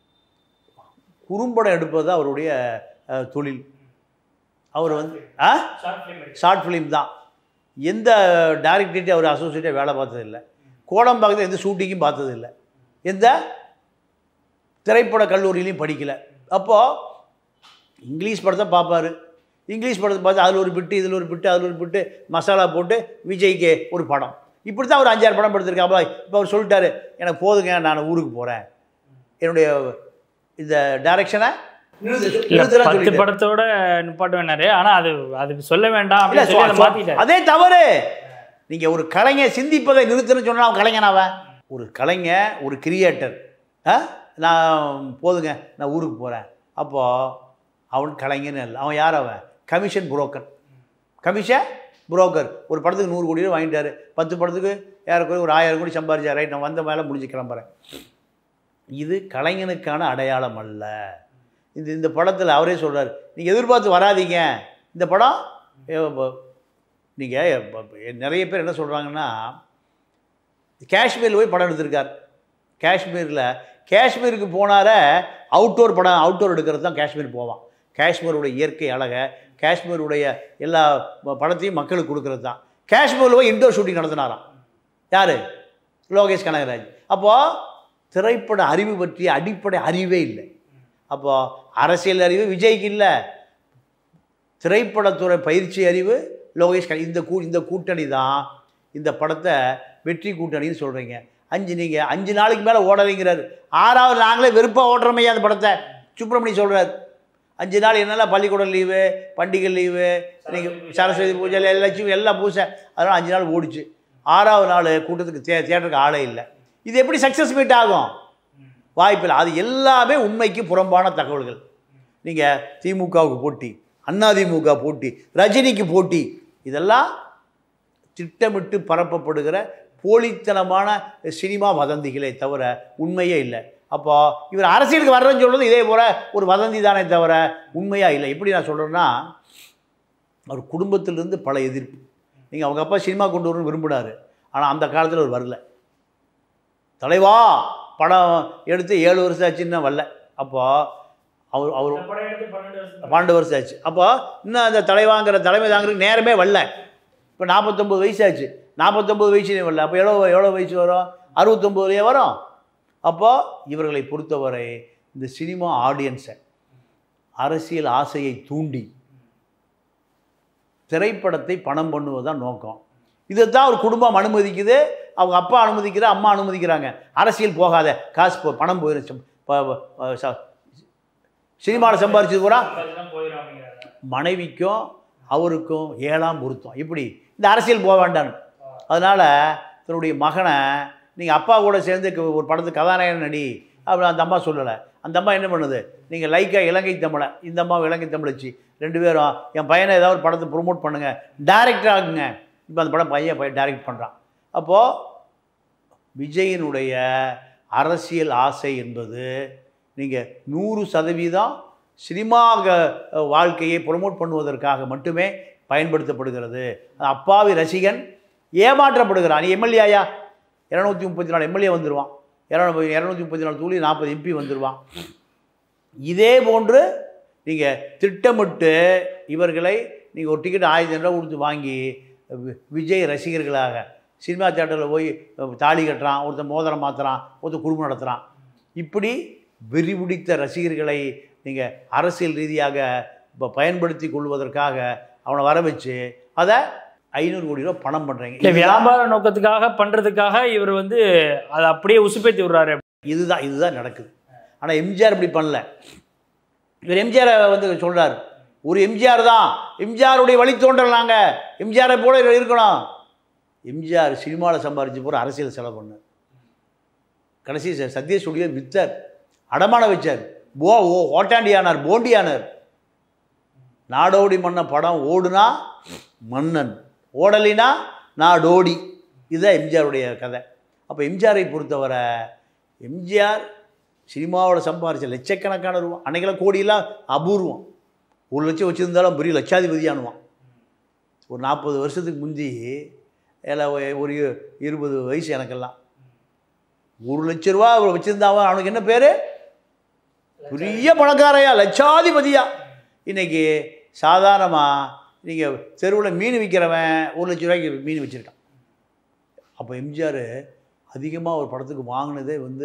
குறும்படம் எடுப்பது தான் அவருடைய அஹ், தொழில் அவர் வந்து ஆ ஷார்ட் ஃபிலிம் தான் எந்த டேரக்டர்கிட்ட அவர் அசோசியேட்டாக வேலை பார்த்ததில்லை கோடம்பாக்கத்தில் எந்த ஷூட்டிங்கும் பார்த்ததில்லை எந்த திரைப்பட கல்லூரியிலையும் படிக்கல அப்போது இங்கிலீஷ் படத்தை பார்ப்பாரு இங்கிலீஷ் படத்தை பார்த்து அதில் ஒரு பிட்டு இதில் ஒரு பிட்டு அதில் ஒரு பிட்டு மசாலா போட்டு விஜய்க்கு ஒரு படம் இப்படி தான் ஒரு அஞ்சாறு படம் எடுத்திருக்காப்பா இப்போ அவர் சொல்லிட்டாரு எனக்கு போதுங்க நான் ஊருக்கு போகிறேன் என்னுடைய இந்த டைரக்ஷனை இல்ல பத்து படத்தோட நிப்பாட்ட வேணாரு ஆனா அது அது சொல்ல வேண்டாம் இல்ல, அப்படின்னு சொல்லி அதை சொ- மாத்திட்டாரு அதே தவறு நீங்க ஒரு கலைஞர் சிந்திப்பதை நிறுத்துன்னு சொன்னா அவன் கலைஞன் அவன் ஒரு கலைஞர் ஒரு கிரியேட்டர் ஆ நான் போதுங்க நான் ஊருக்கு போகிறேன் அப்போது அவன் கலைஞன்னு இல்லை அவன் யார் அவன் கமிஷன் புரோக்கர் கமிஷன் புரோக்கர் ஒரு படத்துக்கு நூறு கோடி ரூபா வாங்கிட்டாரு பத்து படத்துக்கு ஏறக்குறைய ஒரு ஆயிரம் கோடி சம்பாரிச்சா ரைட் நான் வந்த மேலே முடிஞ்சு கிளம்புறேன் இது கலைஞனுக்கான அடையாளம் அல்ல இந்த இந்த படத்தில் அவரே சொல்றாரு நீங்கள் எதிர்பார்த்து வராதீங்க இந்த படம் நீங்கள் நிறைய பேர் என்ன சொல்கிறாங்கன்னா காஷ்மீரில் போய் படம் எடுத்திருக்கார் காஷ்மீரில் காஷ்மீருக்கு போனார அவுட்டோர் படம் அவுட்டோர் எடுக்கிறது தான் காஷ்மீர் போவான் காஷ்மீருடைய இயற்கை அழகை காஷ்மீருடைய எல்லா ப- படத்தையும் மக்களுக்கு கொடுக்கறது தான் காஷ்மீரில் போய் இன்டோர் ஷூட்டிங் நடத்தினாராம் யார் லோகேஷ் கனகராஜ் அப்போது திரைப்பட அறிவு பற்றிய அடிப்படை அறிவே இல்லை அப்போது அரசியல் அறிவு விஜய்க்கு இல்லை திரைப்படத்துறை பயிற்சி அறிவு லோகேஷ் கனி இந்த கூ இந்த கூட்டணி தான் இந்த படத்தை வெற்றி கூட்டணின்னு சொல்கிறீங்க அஞ்சு நீங்கள் அஞ்சு நாளைக்கு மேலே ஓடலைங்கிறாரு ஆறாவது நாங்களே வெறுப்பாக ஓடுறோமையா அந்த படத்தை சுப்பிரமணி சொல்கிறார் அஞ்சு நாள் என்னெல்லாம் பள்ளிக்கூடம் லீவு பண்டிகை லீவு நீங்கள் சரஸ்வதி பூஜை லட்சுமி எல்லாம் பூசை அதனால் அஞ்சு நாள் ஓடிச்சு ஆறாவது நாள் கூட்டத்துக்கு தே தேட்டருக்கு ஆளே இல்லை இது எப்படி சக்ஸஸ் மீட் ஆகும் வாய்ப்பில்லை அது எல்லாமே உண்மைக்கு புறம்பான தகவல்கள் நீங்கள் திமுகவுக்கு போட்டி அதிமுக போட்டி ரஜினிக்கு போட்டி இதெல்லாம் திட்டமிட்டு பரப்பப்படுகிற போலித்தனமான சினிமா வதந்திகளே தவிர உண்மையே இல்லை அப்போ இவர் அரசியலுக்கு வர்றேன்னு சொல்கிறது இதே போல் ஒரு வதந்தி தானே தவிர உண்மையாக இல்லை எப்படி நான் சொல்கிறேன்னா அவர் குடும்பத்திலிருந்து பல எதிர்ப்பு நீங்கள் அவங்க அப்பா சினிமா கொண்டு வரணும்னு விரும்பினார் ஆனால் அந்த காலத்தில் அவர் வரல தலைவா படம் எடுத்து ஏழு வருஷம் ஆச்சுன்னு வரல அப்போ அவர் அவர் பன்னெண்டு வருஷம் ஆச்சு அப்போ இன்னும் அந்த தலைவாங்கிற தலைமை தாங்கிறதுக்கு நேரமே வரல இப்போ நாற்பத்தொம்பது வயசு ஆச்சு நாற்பத்தொம்பது வயசுலேயும் வரல அப்போ எவ்வளோ எவ்வளோ வயசு வரும் அறுபத்தொம்போதுலேயே வரும் அப்போது இவர்களை பொறுத்தவரை இந்த சினிமா ஆடியன்ஸை அரசியல் ஆசையை தூண்டி திரைப்படத்தை பணம் பண்ணுவது தான் நோக்கம் இதைத்தான் ஒரு குடும்பம் அனுமதிக்குது அவங்க அப்பா அனுமதிக்கிற அம்மா அனுமதிக்கிறாங்க அரசியல் போகாத காசு போ பணம் போயிருச்சு ப- ப- ப- ச- சினிமாவில் சம்பாரிச்சது பூரா மனைவிக்கும் அவருக்கும் ஏழாம் பொருத்தம் இப்படி இந்த அரசியல் போக வேண்டான்னு அதனால் தன்னுடைய மகனை நீங்கள் அப்பா கூட சேர்ந்து க- ஒரு படத்துக்கு கதாநாயகன் நடி அப்படி அந்த அம்மா சொல்லலை அந்த அம்மா என்ன பண்ணுது நீங்கள் லைக்கா இலங்கை தமிழை இந்த அம்மா இலங்கை தமிழச்சி ரெண்டு பேரும் என் பையனை ஏதாவது ஒரு படத்தை ப்ரொமோட் பண்ணுங்கள் டைரக்டர் ஆகுங்க இப்போ அந்த படம் பையன் பையன் டைரக்ட் பண்ணுறான் அப்போது விஜயினுடைய அரசியல் ஆசை என்பது நீங்கள் நூறு சதவீதம் சினிமா க- வாழ்க்கையை ப்ரொமோட் பண்ணுவதற்காக மட்டுமே பயன்படுத்தப்படுகிறது அப்பாவி ரசிகன் ஏமாற்றப்படுகிறான் நீ எம்எல்ஏயா இரநூத்தி முப்பத்தி நாலு எம்எல்ஏ வந்துடுவான் இரநூ இரநூத்தி முப்பத்தி நாலு தூளி நாற்பது எம்பி வந்துடுவான் இதே போன்று நீங்கள் திட்டமிட்டு இவர்களை நீங்கள் ஒரு டிக்கெட் ஆயிரத்தி ரூபா கொடுத்து வாங்கி வி- விஜய் ரசிகர்களாக சினிமா தேட்டரில் போய் அஹ், தாலி கட்டுறான் ஒருத்தன் மோதிரம் மாற்றுறான் ஒருத்தன் குடும்பம் நடத்துகிறான் இப்படி வெறி பிடித்த ரசிகர்களை நீங்கள் அரசியல் ரீதியாக இப்போ பயன்படுத்தி கொள்வதற்காக அவனை வர வச்சு அதை ஐநூறு கோடி ரூபா பணம் இல்ல பண்ணுறீங்க வியாபார நோக்கத்துக்காக பண்றதுக்காக இவர் வந்து அதை அப்படியே உசுப்பேத்தி விடுறாரு இதுதான் இதுதான் நடக்குது ஆனால் எம்ஜிஆர் இப்படி பண்ணல இவர் எம்ஜிஆரை வந்து சொல்றார் ஒரு எம்ஜிஆர் தான் எம்ஜிஆருடைய வழித்தோன்றல் நாங்கள் எம்ஜிஆரை போல இவர் இருக்கணும் எம்ஜிஆர் சினிமாவில் சம்பாரிச்சு போகிற அரசியல் செலவு பண்ணார் கடைசி ச- சத்ய ஸ்டுடியோ வித்தார் அடமான வச்சார் போ ஓ ஓட்டாண்டியானார் போண்டியானார் நாடோடி மன்ன படம் ஓடுனா மன்னன் ஓடலினா நாடோடி இதுதான் எம்ஜிஆருடைய கதை அப்போ எம்ஜிஆரை பொறுத்தவரை எம்ஜிஆர் சினிமாவோட சம்பாரிச்ச லட்சக்கணக்கான ரூபா அன்னைக்கெல்லாம் கோடியெல்லாம் அபூர்வம் ஒரு லட்சம் வச்சுருந்தாலும் பெரிய லட்சாதிபதியானுவான் ஒரு நாற்பது வருஷத்துக்கு முந்தி எல்லாம் ஒ- ஒரு இரு- இருபது வயசு எனக்கெல்லாம் ஒரு லட்ச ரூபா வச்சுருந்தாவன் அவனுக்கு என்ன பேர் பெரிய பணக்காரையா லட்சாதிபதியா இன்னைக்கு சாதாரணமாக நீங்கள் தெருவில் மீன் விற்கிறவன் ஒரு லட்ச ரூபாய்க்கு மீன் வச்சுருக்கான் அப்போ எம்ஜிஆர் அதிகமாக ஒரு படத்துக்கு வாங்கினதே வந்து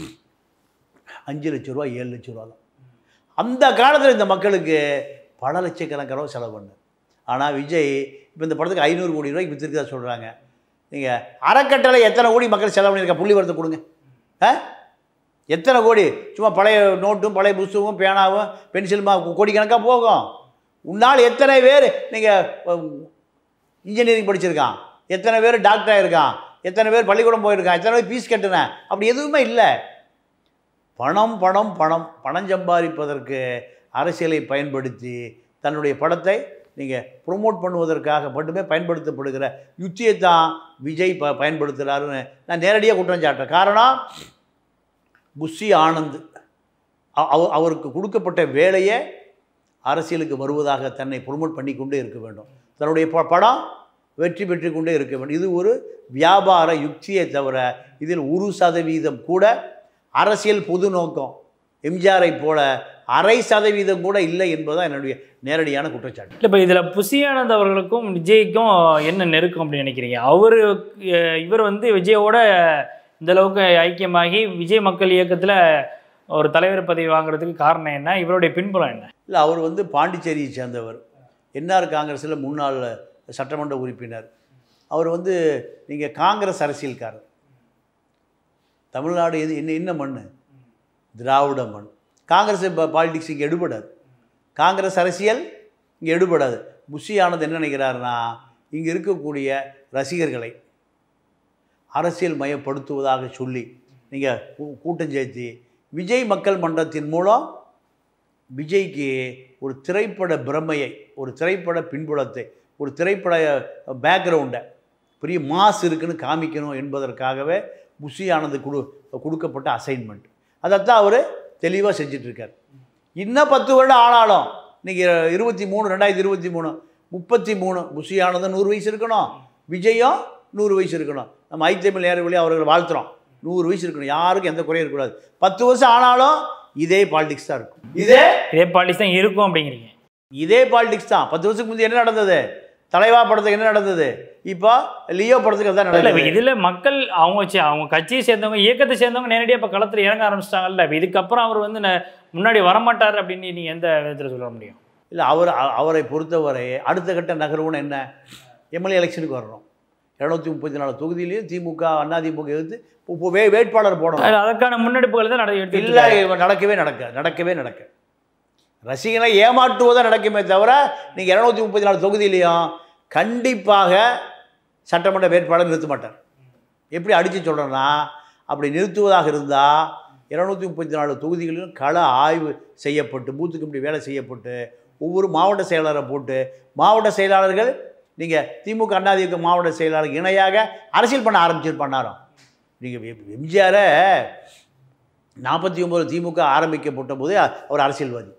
அஞ்சு லட்ச ரூபா ஏழு லட்ச ரூபா தான் அந்த காலத்தில் இந்த மக்களுக்கு பல லட்சக்கணக்கான ரூபா செலவு பண்ணு ஆனால் விஜய் இப்போ இந்த படத்துக்கு ஐநூறு கோடி ரூபாய்க்கு விற்றுருக்கா சொல்கிறாங்க நீங்கள் அறக்கட்டளை எத்தனை கோடி மக்கள் செலவு பண்ணியிருக்கா புள்ளி வரத்தை கொடுங்க ஆ எத்தனை கோடி சும்மா பழைய நோட்டும் பழைய புஸ்தகமும் பேனாவும் பென்சிலுமா கோடிக்கணக்காக போகும் உன்னால் எத்தனை பேர் நீங்கள் இன்ஜினியரிங் படிச்சிருக்கான் எத்தனை பேர் டாக்டர் ஆயிருக்கான் எத்தனை பேர் பள்ளிக்கூடம் போயிருக்கான் எத்தனை பேர் ஃபீஸ் கட்டினேன் அப்படி எதுவுமே இல்லை பணம் பணம் பணம் பணம் சம்பாதிப்பதற்கு அரசியலை பயன்படுத்தி தன்னுடைய படத்தை நீங்கள் ப்ரொமோட் பண்ணுவதற்காக மட்டுமே பயன்படுத்தப்படுகிற யுத்தியை தான் விஜய் ப பயன்படுத்துகிறாருன்னு நான் நேரடியாக குற்றம் சாட்டுறேன் காரணம் புஷி ஆனந்த் அ- அவ- அவருக்கு கொடுக்கப்பட்ட வேலையை அரசியலுக்கு வருவதாக தன்னை ப்ரொமோட் பண்ணி கொண்டே இருக்க வேண்டும் தன்னுடைய ப- படம் வெற்றி பெற்று கொண்டே இருக்க வேண்டும் இது ஒரு வியாபார யுக்தியை தவிர இதில் ஒரு சதவீதம் கூட அரசியல் பொது நோக்கம் எம்ஜிஆரை போல அரை சதவீதம் கூட இல்லை என்பதுதான் என்னுடைய நேரடியான குற்றச்சாட்டு இல்லை இப்போ இதில் புசியானந்த் அவர்களுக்கும் விஜய்க்கும் என்ன நெருக்கம் அப்படின்னு நினைக்கிறீங்க அவர் இவர் வந்து விஜயோட இந்த அளவுக்கு ஐக்கியமாகி விஜய் மக்கள் இயக்கத்தில் ஒரு தலைவர் பதவி வாங்குறதுக்கு காரணம் என்ன இவருடைய பின்புலம் என்ன இல்லை அவர் வந்து பாண்டிச்சேரியை சேர்ந்தவர் என்ஆர் காங்கிரஸில் முன்னாள் சட்டமன்ற உறுப்பினர் அவர் வந்து நீங்கள் காங்கிரஸ் அரசியல்காரர் தமிழ்நாடு எது என்ன என்ன மண் திராவிட மண் காங்கிரஸ் பாலிடிக்ஸ் இங்கே எடுபடாது காங்கிரஸ் அரசியல் இங்கே எடுபடாது புஷி ஆனந்த் என்ன நினைக்கிறாருன்னா இங்கே இருக்கக்கூடிய ரசிகர்களை அரசியல் மயப்படுத்துவதாக சொல்லி நீங்கள் கூட்டம் சேர்த்து விஜய் மக்கள் மன்றத்தின் மூலம் விஜய்க்கு ஒரு திரைப்பட பிரமையை ஒரு திரைப்பட பின்புலத்தை ஒரு திரைப்பட பேக்ரவுண்டை பெரிய மாஸ் இருக்குன்னு காமிக்கணும் என்பதற்காகவே புஷி ஆனந்த் கொடு கொடுக்கப்பட்ட அசைன்மெண்ட் அதைத்தான் அவர் தெளிவாக செஞ்சிட்ருக்கார் இன்னும் பத்து வருடம் ஆனாலும் இன்றைக்கி இருபத்தி மூணு ரெண்டாயிரத்தி இருபத்தி மூணு முப்பத்தி மூணு புஷி ஆனந்த் நூறு வயசு இருக்கணும் விஜயும் நூறு வயசு இருக்கணும் நம்ம ஐத்தமிழ் நேர வழி அவர்களை வாழ்த்துறோம் நூறு வயசு இருக்கணும் யாருக்கும் எந்த குறையும் இருக்கக்கூடாது பத்து வருஷம் ஆனாலும் இதே பாலிடிக்ஸ் தான் இருக்கும் இதே இதே பாலிடிக்ஸ் தான் இருக்கும் அப்படிங்கிறீங்க இதே பாலிடிக்ஸ் தான் பத்து வருஷத்துக்கு முந்தைய என்ன நடந்தது தலைவா படத்துக்கு என்ன நடந்தது இப்போ லியோ படத்துக்கு அதான் இல்லை நடக்குது இதில் மக்கள் அவங்க சி- அவங்க கட்சியை சேர்ந்தவங்க இயக்கத்தை சேர்ந்தவங்க நேரடியாக இப்போ களத்தில் இறங்க ஆரம்பிச்சிட்டாங்கல்ல இப்ப இதுக்கப்புறம் அவர் வந்து ந- முன்னாடி வரமாட்டார் அப்படின்னு நீங்கள் எந்த விதத்தில் சொல்ல முடியும் இல்லை அவர் அ- அவரை பொறுத்தவரை அடுத்த கட்ட நகர்வுன்னு என்ன எம்எல்ஏ எலெக்ஷனுக்கு வரணும் இரநூத்தி முப்பத்தி நாலு தொகுதியிலையும் திமுக அதிமுக எதிர்த்து இப்போ வே வேட்பாளர் போடணும் அது அதற்கான முன்னெடுப்புகள் தான் நடத்தி எடுத்துட்டு இல்லை இவன் நடக்கவே நடக்க நடக்கவே நடக்க ரசிகனை ஏமாற்றுவதாக நடக்குமே தவிர நீங்கள் இரநூத்தி முப்பத்தி நாலு தொகுதியிலையும் கண்டிப்பாக சட்டமன்ற வேட்பாளர் நிறுத்த மாட்டார் எப்படி அடித்து சொல்கிறேன்னா அப்படி நிறுத்துவதாக இருந்தால் இரநூத்தி முப்பத்தி நாலு தொகுதிகளிலும் கள ஆய்வு செய்யப்பட்டு பூத்து கமிட்டி வேலை செய்யப்பட்டு ஒவ்வொரு மாவட்ட செயலாளரை போட்டு மாவட்ட செயலாளர்கள் நீங்கள் திமுக அண்ணாதிமுக மாவட்ட செயலாளர் இணையாக அரசியல் பண்ண ஆரம்பிச்சிருப்பானாராம் நீங்கள் எம்ஜிஆரை நாற்பத்தி ஒம்பது திமுக ஆரம்பிக்கப்பட்ட போது அவர் அரசியல்வாதி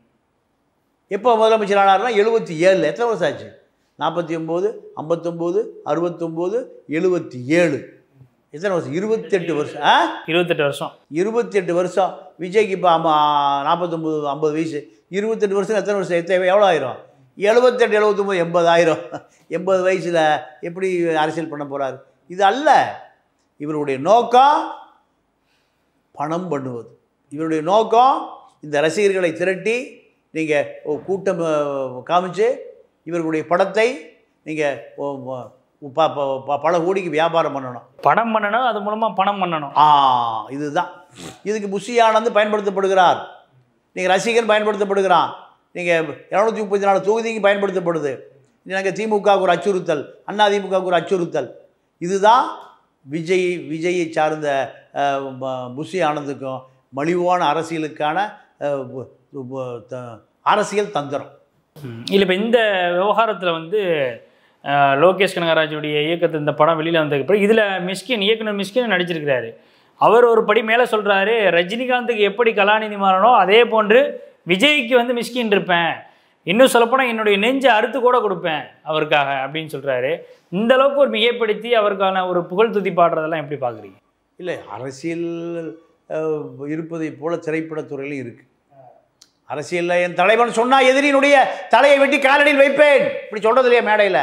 எப்போ முதலமைச்சர் ஆனார்னா எழுபத்தி ஏழில் எத்தனை வருஷம் ஆச்சு நாற்பத்தி ஒம்பது ஐம்பத்தொம்போது அறுபத்தொம்போது எழுபத்தி ஏழு எத்தனை வருஷம் இருபத்தெட்டு வருஷம் ஆ இருபத்தெட்டு வருஷம் இருபத்தெட்டு வருஷம் விஜய்க்கு இப்போ அம்மா நாற்பத்தொம்பது ஐம்பது வயசு இருபத்தெட்டு வருஷம் எத்தனை வருஷம் எத்தனை எவ்வளோ ஆயிரும் எழுபத்தெட்டு எழுபத்தொம்பது எண்பதாயிரம் எண்பது வயசில் எப்படி அரசியல் பண்ண போகிறார் இது அல்ல இவருடைய நோக்கம் பணம் பண்ணுவது இவருடைய நோக்கம் இந்த ரசிகர்களை திரட்டி நீங்கள் கூட்டம் அஹ், காமிச்சு இவர்களுடைய படத்தை நீங்கள் பல கோடிக்கு வியாபாரம் பண்ணணும் படம் பண்ணணும் அது மூலமா பணம் பண்ணணும் ஆ இதுதான் இதுக்கு புஷி ஆனந்த் பயன்படுத்தப்படுகிறார் நீங்கள் ரசிகன் பயன்படுத்தப்படுகிறான் நீங்கள் இரநூத்தி முப்பத்தி நாலு தொகுதிக்கு பயன்படுத்தப்படுது எனக்கு திமுகவுக்கு ஒரு அச்சுறுத்தல் அண்ணா திமுகவுக்கு ஒரு அச்சுறுத்தல் இதுதான் விஜய் விஜயை சார்ந்த அஹ், ப- புஷி ஆனந்துக்கும் மலிவான அரசியலுக்கான அஹ், பு- பு- த- அரசியல் தந்திரம் இல்லை இப்போ இந்த விவகாரத்தில் வந்து அஹ், லோகேஷ் கனகராஜுடைய இயக்கத்தில் இந்த படம் வெளியில் வந்ததுக்கு அப்புறம் இதில் மிஸ்கின் இயக்குனர் மிஸ்கின் நடிச்சிருக்கிறாரு அவர் ஒரு படி மேலே சொல்கிறாரு ரஜினிகாந்துக்கு எப்படி கலாநிதி மாறனோ அதே போன்று விஜய்க்கு வந்து மிஸ்கின் இருப்பேன் இன்னும் சொல்லப்போனால் என்னுடைய நெஞ்சை அறுத்து கூட கொடுப்பேன் அவருக்காக அப்படின்னு சொல்கிறாரு இந்த அளவுக்கு ஒரு மிகைப்படுத்தி அவருக்கான ஒரு புகழ் துதி பாடுறதெல்லாம் எப்படி பார்க்குறீங்க இல்லை அரசியல் அஹ், இருப்பதைப் போல திரைப்படத்துறையிலும் இருக்குது அரசியலில் என் தலைவன் சொன்னால் எதிரியினுடைய தலையை வெட்டி காலடியில் வைப்பேன் இப்படி சொல்கிறது இல்லையா மேடையில்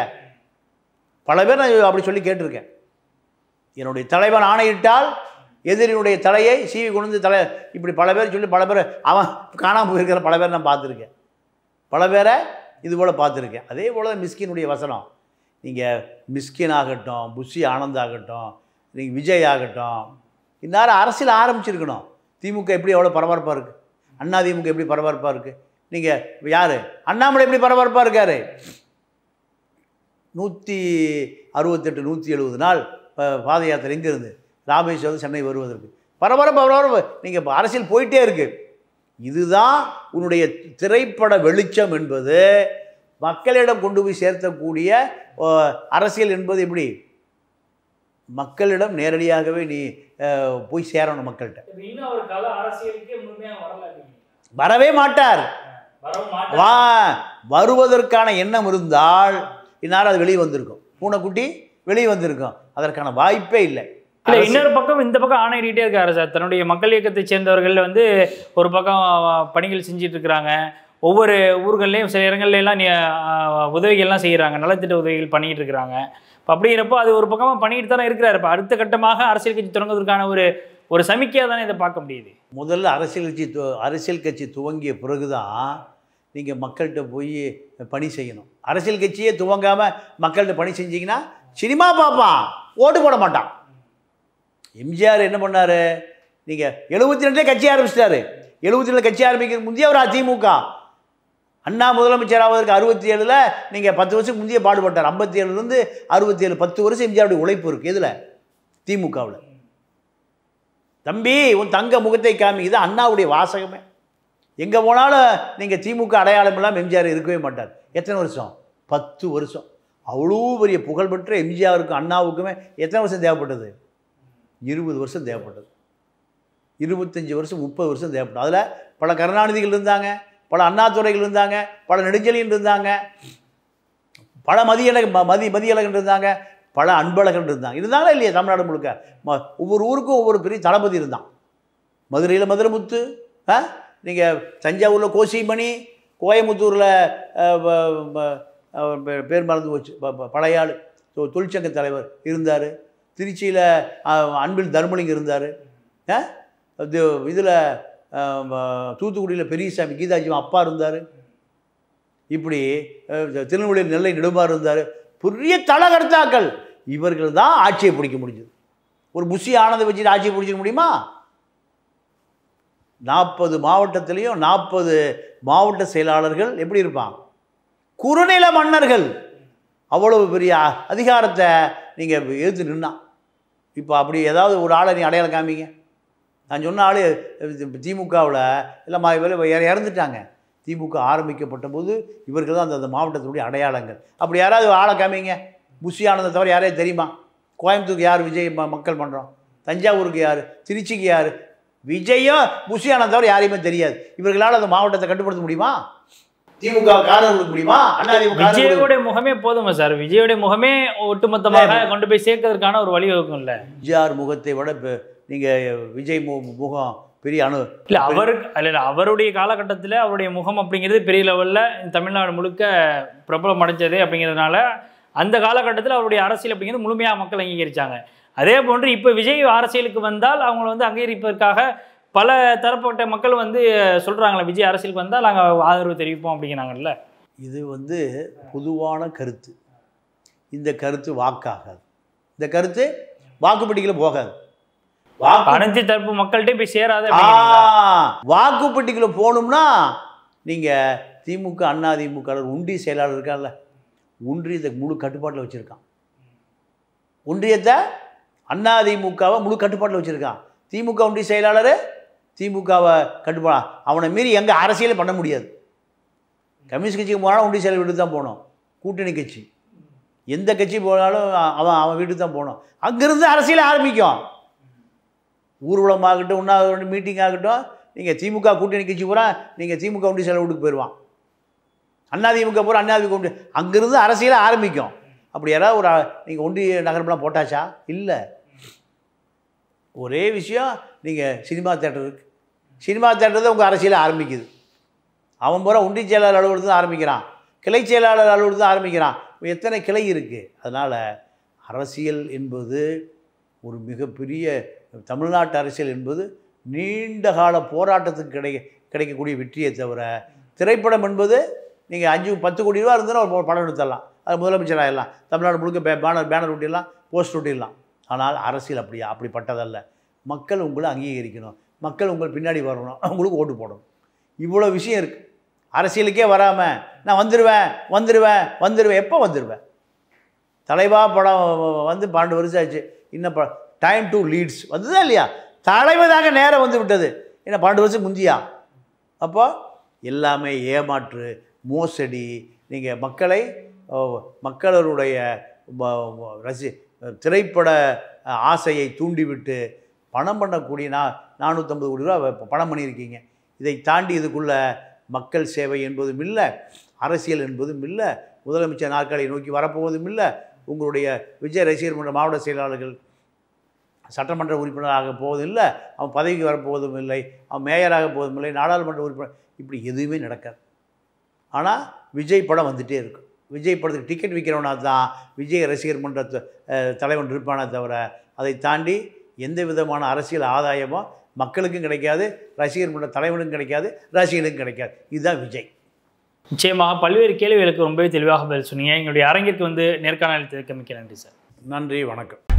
பல பேர் நான் அப்படி சொல்லி கேட்டிருக்கேன் என்னுடைய தலைவன் ஆணையிட்டால் எதிரியினுடைய தலையை சீவி கொண்டு வந்து தலை இப்படி பல பேர் சொல்லி பல பேர் அவன் காணாமல் போயிருக்கிற பல பேர் நான் பார்த்துருக்கேன் பல பேரை இது போல் பார்த்துருக்கேன் அதே போல் தான் மிஸ்கினுடைய வசனம் நீங்கள் மிஸ்கின் ஆகட்டும் புஷி ஆனந்த் ஆகட்டும் நீங்கள் விஜய் ஆகட்டும் இந்நேரம் அரசியல் ஆரம்பிச்சிருக்கணும் திமுக எப்படி எவ்வளோ பரபரப்பாக இருக்குது அண்ணா திமுக எப்படி பரபரப்பாக இருக்குது நீங்கள் யார் அண்ணாமலை எப்படி பரபரப்பாக இருக்கார் நூற்றி அறுபத்தெட்டு நூற்றி எழுபது நாள் ப- பாத யாத்திரை எங்கே இருந்து ராமேஸ்வரம் சென்னை வருவதற்கு பரபரப்பு பரபரப்பு நீங்கள் இப்போ அரசியல் போயிட்டே இருக்கு இதுதான் உன்னுடைய திரைப்பட வெளிச்சம் என்பது மக்களிடம் கொண்டு போய் சேர்த்தக்கூடிய அஹ், அரசியல் என்பது எப்படி மக்களிடம் நேரடியாகவே நீ அஹ், போய் சேரணும் மக்கள்கிட்ட இன்னும் அவர் கல அரசியலுக்கே முழுமையாக வரல வரவே மாட்டார் வா வருவதற்கான எண்ணம் இருந்தால் இந்நேரம் அது வெளியே வந்திருக்கும் பூனைக்குட்டி வெளியே வந்திருக்கும் அதற்கான வாய்ப்பே இல்லை இல்ல இன்னொரு பக்கம் இந்த பக்கம் ஆணையிட்டே இருக்காரு சார் தன்னுடைய மக்கள் இயக்கத்தை சேர்ந்தவர்கள் வந்து ஒரு பக்கம் பணிகள் செஞ்சுட்டு இருக்கிறாங்க ஒவ்வொரு ஊர்கள்லையும் சில இடங்கள்ல எல்லாம் நீ- ஆஹ் உதவிகள்லாம் செய்கிறாங்க நலத்திட்ட உதவிகள் பண்ணிட்டு இருக்கிறாங்க இப்போ அப்படிங்கிறப்போ அது ஒரு பக்கமாக பண்ணிட்டு தானே இருக்கிறாரு இப்போ அடுத்த கட்டமாக அரசியல் கட்சி தொடங்குவதற்கான ஒரு ஒரு சமிக்கையாக தானே இதை பார்க்க முடியுது முதல்ல அரசியல் கட்சி து- அரசியல் கட்சி துவங்கிய பிறகு தான் நீங்கள் மக்கள்கிட்ட போய் பணி செய்யணும் அரசியல் கட்சியே துவங்காமல் மக்கள்கிட்ட பணி செஞ்சீங்கன்னா சினிமா பார்ப்பான் ஓட்டு போட மாட்டான் எம்ஜிஆர் என்ன பண்ணார் நீங்கள் எழுபத்தி ரெண்டுலேயே கட்சி ஆரம்பிச்சிட்டாரு எழுபத்தி ரெண்டு கட்சி ஆரம்பிக்கிறது முந்தைய அவர் அதிமுக அண்ணா முதலமைச்சர் ஆவதற்கு அறுபத்தி ஏழில் நீங்கள் பத்து வருஷம் முந்தைய பாடுபட்டார் ஐம்பத்தி ஏழுலேருந்து அறுபத்தி ஏழு பத்து வருஷம் எம்ஜிஆருடைய உழைப்பு இருக்குது எதில் திமுகவில் தம்பி உன் தங்க முகத்தை காமி இது அண்ணாவுடைய வாசகமே எங்கே போனாலும் நீங்கள் திமுக அடையாளம் இல்லாமல் எம்ஜிஆர் இருக்கவே மாட்டார் எத்தனை வருஷம் பத்து வருஷம் அவ்வளோ பெரிய புகழ்பெற்ற எம்ஜிஆருக்கும் அண்ணாவுக்குமே எத்தனை வருஷம் தேவைப்பட்டது இருபது வருஷம் தேவைப்பட்டது இருபத்தஞ்சி வருஷம் முப்பது வருஷம் தேவைப்பட்டது அதில் பல கருணாநிதிகள் இருந்தாங்க பல அண்ணாதுரைகள் இருந்தாங்க பல நெடுஞ்செழியன் இருந்தாங்க பல மதியழக ம- மதி மதியழகன் இருந்தாங்க பல அன்பழகன் இருந்தாங்க இருந்தாங்களா இல்லையா தமிழ்நாடு முழுக்க ம- ஒவ்வொரு ஊருக்கும் ஒவ்வொரு பெரிய தளபதி இருந்தான் மதுரையில் மதுரைமுத்து ஆ நீங்கள் தஞ்சாவூரில் கோசிமணி கோயம்புத்தூரில் பேர் மறந்து போச்சு ப- ப- பழைய ஆள் தொ- தொழிற்சங்க தலைவர் இருந்தார் திருச்சியில் அன்பில் தர்மலிங்கம் இருந்தார் இது இதில் தூத்துக்குடியில் பெரியசாமி கீதாஜி அப்பா இருந்தார் இப்படி அஹ், திருநெல்வேலியில் நெல்லை நெடுமாறு இருந்தார் பெரிய தலகர்த்தாக்கள் இவர்கள் தான் ஆட்சியை பிடிக்க முடிஞ்சது ஒரு புஷி ஆனதை வச்சுட்டு ஆட்சியை பிடிச்சிக்க முடியுமா நாற்பது மாவட்டத்திலையும் நாற்பது மாவட்ட செயலாளர்கள் எப்படி இருப்பான் குறுநில மன்னர்கள் அவ்வளவு பெரிய அ- அதிகாரத்தை நீங்கள் எதிர்த்து நின்னா இப்போ அப்படி ஏதாவது ஒரு ஆளை நீ அடையாளம் காமிங்க நான் சொன்ன ஆள் திமுகவில் எல்லாம் மா- இவரு இற- இறந்துட்டாங்க திமுக ஆரம்பிக்கப்பட்ட போது இவர்கள் தான் அந்த அந்த மாவட்டத்தினுடைய அடையாளங்கள் அப்படி யாராவது ஆளை காமிங்க புஷி ஆனதை தவிர யாரையும் தெரியுமா கோயம்புத்தூருக்கு யார் விஜய் ம- மக்கள் பண்ணுறோம் தஞ்சாவூருக்கு யார் திருச்சிக்கு யார் விஜயும் புஷி ஆனதை தவிர யாரையுமே தெரியாது இவர்களால் அந்த மாவட்டத்தை கட்டுப்படுத்த முடியுமா திமுக காரணம் கொடுக்க முடியுமா அண்ணா திமுக விஜயோட முகமே போதுமா சார் விஜயோட முகமே ஒட்டுமொத்தமாக கொண்டு போய் சேர்க்கறதுக்கான ஒரு வழிவகுக்கும்ல எம்ஜிஆர் முகத்தை விட இப்போ நீங்கள் விஜய் மு முகம் பெரிய அணு இல்ல அவருக்கு இல்ல இல்ல அவருடைய காலகட்டத்தில் அவருடைய முகம் அப்படிங்கிறது பெரிய லெவல்ல தமிழ்நாடு முழுக்க பிரபலம் அடைஞ்சது அப்படிங்கிறதுனால அந்த காலகட்டத்தில் அவருடைய அரசியல் அப்படிங்கிறது முழுமையா மக்கள் அங்கீகரிச்சாங்க அதே போன்று இப்போ விஜய் அரசியலுக்கு வந்தால் அவங்கள வந்து அங்கீகரிப்பதற்காக பல தரப்பட்ட மக்கள் வந்து சொல்றாங்களே விஜய் அரசியலுக்கு வந்தால் நாங்கள் ஆதரவு தெரிவிப்போம் அப்படிங்கிறாங்கல்ல இது வந்து பொதுவான கருத்து இந்த கருத்து வாக்காகாது இந்த கருத்து வாக்குப்பட்டிகையில் போகாது வாக்கு அனைத்து தரப்பு மக்கள்கிட்ட போய் சேராது ஆ, அப்படிங்கிறீங்களா? வாக்குப்பட்டிகளை போகணும்னா நீங்கள் திமுக அண்ணா திமுக ஒன்றிய செயலாளர் இருக்கான்ல ஒன்றியத்தை முழு கட்டுப்பாட்டில் வச்சுருக்கான் ஒன்றியத்தை அண்ணா திமுகவை முழு கட்டுப்பாட்டில் வச்சுருக்கான் திமுக ஒன்றிய செயலாளர் திமுகவை கட்டுப்பா அவனை மீறி எங்கே அரசியலே பண்ண முடியாது கம்யூனிஸ்ட் கட்சிக்கு போனாலும் ஒன்றிய செயலர் வீட்டுக்கு தான் போகணும் கூட்டணி கட்சி எந்த கட்சி போனாலும் அவன் அவன் வீட்டுக்கு தான் போகணும் அங்கேருந்து அரசியல் ஆரம்பிக்கும் ஊர்வலமாகட்டும் உண்ணாவிரத மீட்டிங் ஆகட்டும் நீங்கள் திமுக கூட்டணி கட்சி பூரா நீங்கள் திமுக ஒன்றிய செயலர் வீட்டுக்கு போயிடுவான் அண்ணா திமுக பூரா அண்ணா திமுக ஒன்றிய அங்கேருந்து அரசியல் ஆரம்பிக்கும் அப்படி யாராவது ஒரு நீங்கள் ஒன்றிய நகரம்லாம் போட்டாச்சா இல்லை ஒரே விஷயம் நீங்கள் சினிமா தேட்டர் இருக்கு சினிமா தேட்டர் தான் உங்கள் அரசியல் ஆரம்பிக்குது அவன் பூரா ஒன்றிய செயலாளர் அலுவலகத்தில் தான் ஆரம்பிக்கிறான் கிளை செயலாளர் அலுவலகத்தில் தான் ஆரம்பிக்கிறான் எத்தனை கிளை இருக்குது அதனால் அரசியல் என்பது ஒரு மிகப்பெரிய தமிழ்நாட்டு அரசியல் என்பது நீண்ட கால போராட்டத்துக்கு கிடைக்க கிடைக்கக்கூடிய வெற்றியை தவிர திரைப்படம் என்பது நீங்கள் அஞ்சு பத்து கோடி ரூபா இருந்ததுன்னா ஒரு படம் எடுத்துடலாம் அது முதலமைச்சர் ஆகிடலாம் தமிழ்நாடு முழுக்க பே- பேனர் பேனர் ஒட்டிடலாம் போஸ்ட் ஒட்டிடலாம் ஆனால் அரசியல் அப்படியா அப்படிப்பட்டதல்ல மக்கள் உங்களை அங்கீகரிக்கணும் மக்கள் உங்கள் பின்னாடி வரணும் உங்களுக்கு ஓட்டு போடணும் இவ்வளோ விஷயம் இருக்குது அரசியலுக்கே வராமல் நான் வந்துடுவேன் வந்துடுவேன் வந்துடுவேன் எப்போ வந்துடுவேன் தலைவா படம் வந்து பன்னெண்டு வருஷம் ஆச்சு இன்னும் ப டைம் டு லீட்ஸ் வந்ததா இல்லையா தலைவதாக நேரம் வந்து விட்டது என்ன பன்னெண்டு வருஷம் முந்தியா அப்போ எல்லாமே ஏமாற்று மோசடி நீங்கள் மக்களை ஓ, மக்களுடைய வ- வ- ரசி திரைப்பட அஹ், ஆசையை தூண்டிவிட்டு பணம் பண்ணக்கூடிய நா நானூற்றம்பது கோடி ரூபா வ- பணம் பண்ணியிருக்கீங்க இதை தாண்டி இதுக்குள்ள மக்கள் சேவை என்பதும் இல்லை அரசியல் என்பதும் இல்லை முதலமைச்சர் நாற்காலியை நோக்கி வரப்போவதும் இல்லை உங்களுடைய விஜய் ரசிகர் மன்ற மாவட்ட செயலாளர்கள் சட்டமன்ற உறுப்பினராக போவதும் இல்லை அவன் பதவிக்கு வரப்போவதும் இல்லை அவன் மேயராக போவதும் இல்லை நாடாளுமன்ற உறுப்பினர் இப்படி எதுவுமே நடக்காது ஆனால் விஜய் படம் வந்துகிட்டே இருக்கும் விஜய் படத்துக்கு டிக்கெட் விற்கிறவனா தான் விஜய் ரசிகர் மன்ற த- அஹ் தலைவன் இருப்பானே தவிர அதை தாண்டி எந்த விதமான அரசியல் ஆதாயமோ மக்களுக்கும் கிடைக்காது ரசிகர் மன்ற தலைவனுக்கும் கிடைக்காது ரசிகனுக்கும் கிடைக்காது இதுதான் விஜய் நிச்சயமாக பல்வேறு கேள்விகளுக்கு ரொம்பவே தெளிவாக பதில் சொன்னீங்க எங்களுடைய அரங்கிற்கு வந்து நேர்காணல் மிக்க நன்றி சார் நன்றி வணக்கம்